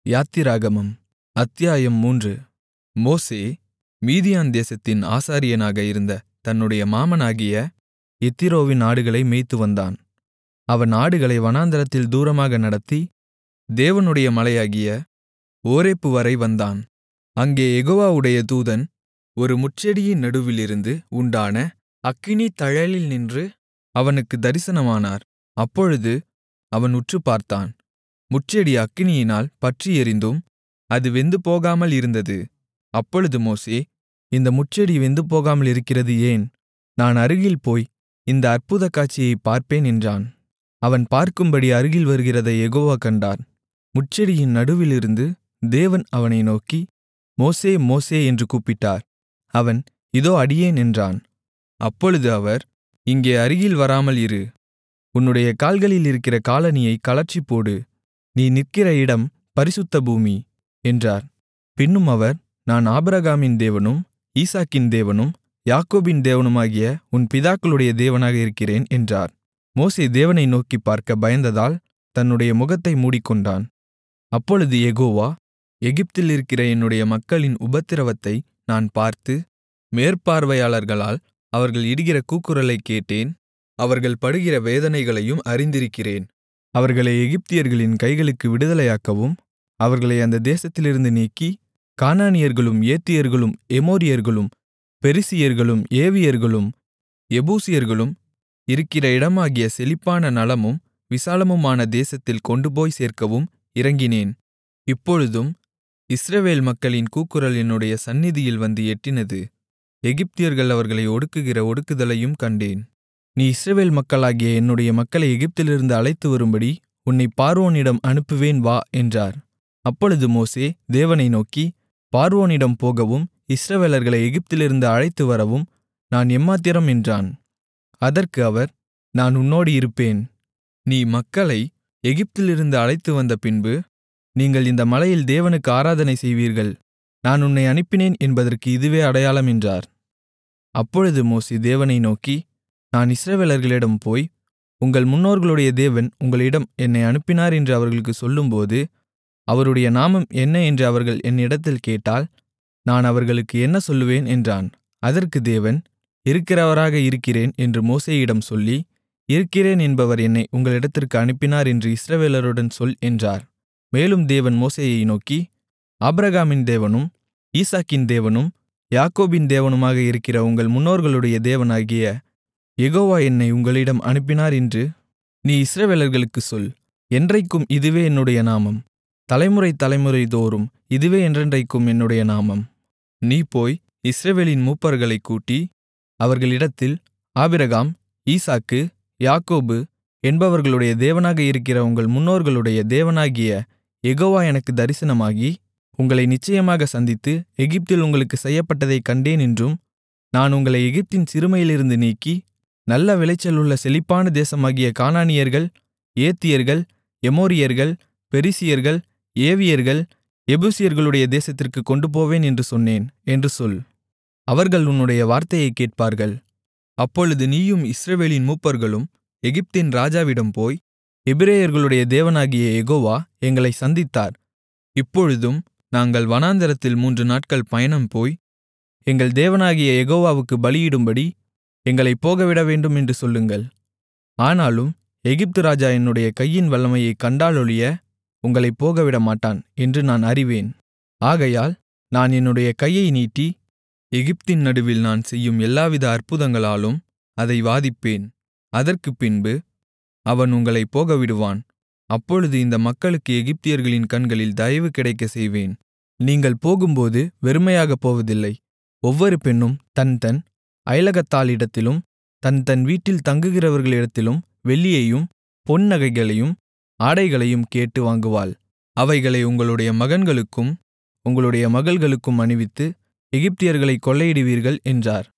யாத்திராகமம் அத்தியாயம் மூன்று மோசே மீதியான் தேசத்தின் ஆசாரியனாக இருந்த தன்னுடைய மாமனாகிய எத்திரோவின் ஆடுகளை மேய்த்துவந்தான் அவன் ஆடுகளை வனாந்திரத்தில் தூரமாக நடத்தி தேவனுடைய மலையாகிய ஓரேப்புவரை வந்தான் அங்கே யெகோவாவுடைய தூதன் ஒரு முட்செடியின் நடுவிலிருந்து உண்டான அக்கினித் தழலில் நின்று அவனுக்குத் தரிசனமானார் அப்பொழுது அவன் உற்றுப்பார்த்தான் முட்செடி அக்கினியினால் பற்றியெரிந்தும் அது வெந்துபோகாமல் இருந்தது அப்பொழுது மோசே இந்த முட்செடி வெந்துபோகாமல் இருக்கிறது ஏன் நான் அருகில் போய் இந்த அற்புதக் காட்சியைப் பார்ப்பேன் என்றான் அவன் பார்க்கும்படி அருகில் வருகிறதை யெகோவா கண்டார் முட்செடியின் நடுவிலிருந்து தேவன் அவனை நோக்கி மோசே மோசே என்று கூப்பிட்டார் அவன் இதோ அடியேன் என்றான் அப்பொழுது அவர் இங்கே அருகில் வராமல் இரு உன்னுடைய கால்களில் இருக்கிற காலணியைக் கழற்றிப்போடு நீ நிற்கிற இடம் பரிசுத்த பூமி என்றார் பின்னும் அவர் நான் ஆபிரகாமின் தேவனும் ஈசாக்கின் தேவனும் யாக்கோபின் தேவனுமாகிய உன் பிதாக்களுடைய தேவனாக இருக்கிறேன் என்றார் மோசே தேவனை நோக்கிப் பார்க்க பயந்ததால் தன்னுடைய முகத்தை மூடிக்கொண்டான் அப்பொழுது யெகோவா எகிப்தில் இருக்கிற என்னுடைய மக்களின் உபத்திரவத்தை நான் பார்த்து மேற்பார்வையாளர்களால் அவர்கள் இடுகிற கூக்குரலைக் கேட்டேன் அவர்கள் படுகிற வேதனைகளையும் அறிந்திருக்கிறேன் அவர்களை எகிப்தியர்களின் கைகளுக்கு விடுதலையாக்கவும் அவர்களை அந்த தேசத்திலிருந்து நீக்கி கானானியர்களும் ஏத்தியர்களும் எமோரியர்களும் பெரிசியர்களும் ஏவியர்களும் எபூசியர்களும் இருக்கிற இடமாகிய செழிப்பான நலமும் விசாலமுமான தேசத்தில் கொண்டுபோய் சேர்க்கவும் இறங்கினேன் இப்பொழுதும் இஸ்ரவேல் மக்களின் கூக்குரல் என்னுடைய சந்நிதியில் வந்து எட்டினது எகிப்தியர்கள் அவர்களை ஒடுக்குகிற ஒடுக்குதலையும் கண்டேன் நீ இஸ்ரவேல் மக்களாகிய என்னுடைய மக்களை எகிப்திலிருந்து அழைத்து வரும்படி உன்னை பார்வோனிடம் அனுப்புவேன் வா என்றார் அப்பொழுது மோசே தேவனை நோக்கி பார்வோனிடம் போகவும் இஸ்ரவேலர்களை எகிப்திலிருந்து அழைத்து வரவும் நான் எம்மாத்திரம் என்றான் அதற்கு அவர் நான் உன்னோடு இருப்பேன் நீ மக்களை எகிப்திலிருந்து அழைத்து வந்த பின்பு நீங்கள் இந்த மலையில் தேவனுக்கு ஆராதனை செய்வீர்கள் நான் உன்னை அனுப்பினேன் என்பதற்கு இதுவே அடையாளம் என்றார் அப்பொழுது மோசே தேவனை நோக்கி நான் இஸ்ரவேலர்களிடம் போய் உங்கள் முன்னோர்களுடைய தேவன் உங்களிடம் என்னை அனுப்பினார் என்று அவர்களுக்குச் சொல்லும்போது அவருடைய நாமம் என்ன என்று அவர்கள் என்னிடத்தில் கேட்டால் நான் அவர்களுக்கு என்ன சொல்லுவேன் என்றான் அதற்கு தேவன் இருக்கிறவராக இருக்கிறேன் என்று மோசேயிடம் சொல்லி இருக்கிறேன் என்பவர் என்னை உங்களிடத்திற்கு அனுப்பினார் என்று இஸ்ரவேலருடன் சொல் என்றார் மேலும் தேவன் மோசேயை நோக்கி ஆபிரகாமின் தேவனும் ஈசாக்கின் தேவனும் யாக்கோபின் தேவனுமாக இருக்கிற உங்கள் முன்னோர்களுடைய தேவனாகிய யெகோவா என்னை உங்களிடம் அனுப்பினார் என்று நீ இஸ்ரவேலர்களுக்குச் சொல் என்றைக்கும் இதுவே என்னுடைய நாமம் தலைமுறை தலைமுறை தோறும் இதுவே என்றென்றைக்கும் என்னுடைய நாமம் நீ போய் இஸ்ரவேலின் மூப்பர்களைக் கூட்டி அவர்களிடத்தில் ஆபிரகாம் ஈசாக்கு யாக்கோபு என்பவர்களுடைய தேவனாக இருக்கிற உங்கள் முன்னோர்களுடைய தேவனாகிய யெகோவா எனக்கு தரிசனமாகி உங்களை நிச்சயமாக சந்தித்து எகிப்தில் உங்களுக்கு செய்யப்பட்டதைக் கண்டேன் என்றும் நான் உங்களை எகிப்தின் சிறுமையிலிருந்து நீக்கி நல்ல விளைச்சலுள்ள செழிப்பான தேசமாகிய கானானியர்கள் ஏத்தியர்கள் எமோரியர்கள் பெரிசியர்கள் ஏவியர்கள் எபூசியர்களுடைய தேசத்திற்கு கொண்டு போவேன் என்று சொன்னேன் என்று சொல் அவர்கள் உன்னுடைய வார்த்தையைக் கேட்பார்கள் அப்பொழுது நீயும் இஸ்ரவேலின் மூப்பர்களும் எகிப்தின் ராஜாவிடம் போய் எபிரேயர்களுடைய தேவனாகிய யெகோவா எங்களை சந்தித்தார் இப்பொழுதும் நாங்கள் வனாந்தரத்தில் மூன்று நாட்கள் பயணம் போய் எங்கள் தேவனாகிய யெகோவாவுக்கு பலியிடும்படி எங்களை போகவிட வேண்டும் என்று சொல்லுங்கள் ஆனாலும் எகிப்து ராஜா என்னுடைய கையின் வல்லமையைக் கண்டாலொழிய உங்களைப் போகவிட மாட்டான் என்று நான் அறிவேன் ஆகையால் நான் என்னுடைய கையை நீட்டி எகிப்தின் நடுவில் நான் செய்யும் எல்லாவித அற்புதங்களாலும் அதை வாதிப்பேன் அதற்குப் பின்பு அவன் உங்களைப் போகவிடுவான் அப்பொழுது இந்த மக்களுக்கு எகிப்தியர்களின் கண்களில் தயவு கிடைக்கச் செய்வேன் நீங்கள் போகும்போது வெறுமையாகப் போவதில்லை ஒவ்வொரு பெண்ணும் தன் தன் அயலகத்தாளிடத்திலும் தன் தன் வீட்டில் தங்குகிறவர்களிடத்திலும் வெள்ளியையும் பொன் நகைகளையும் ஆடைகளையும் கேட்டு வாங்குவாள் அவைகளை உங்களுடைய மகன்களுக்கும் உங்களுடைய மகள்களுக்கும் அணிவித்து எகிப்தியர்களை கொள்ளையிடுவீர்கள் என்றார்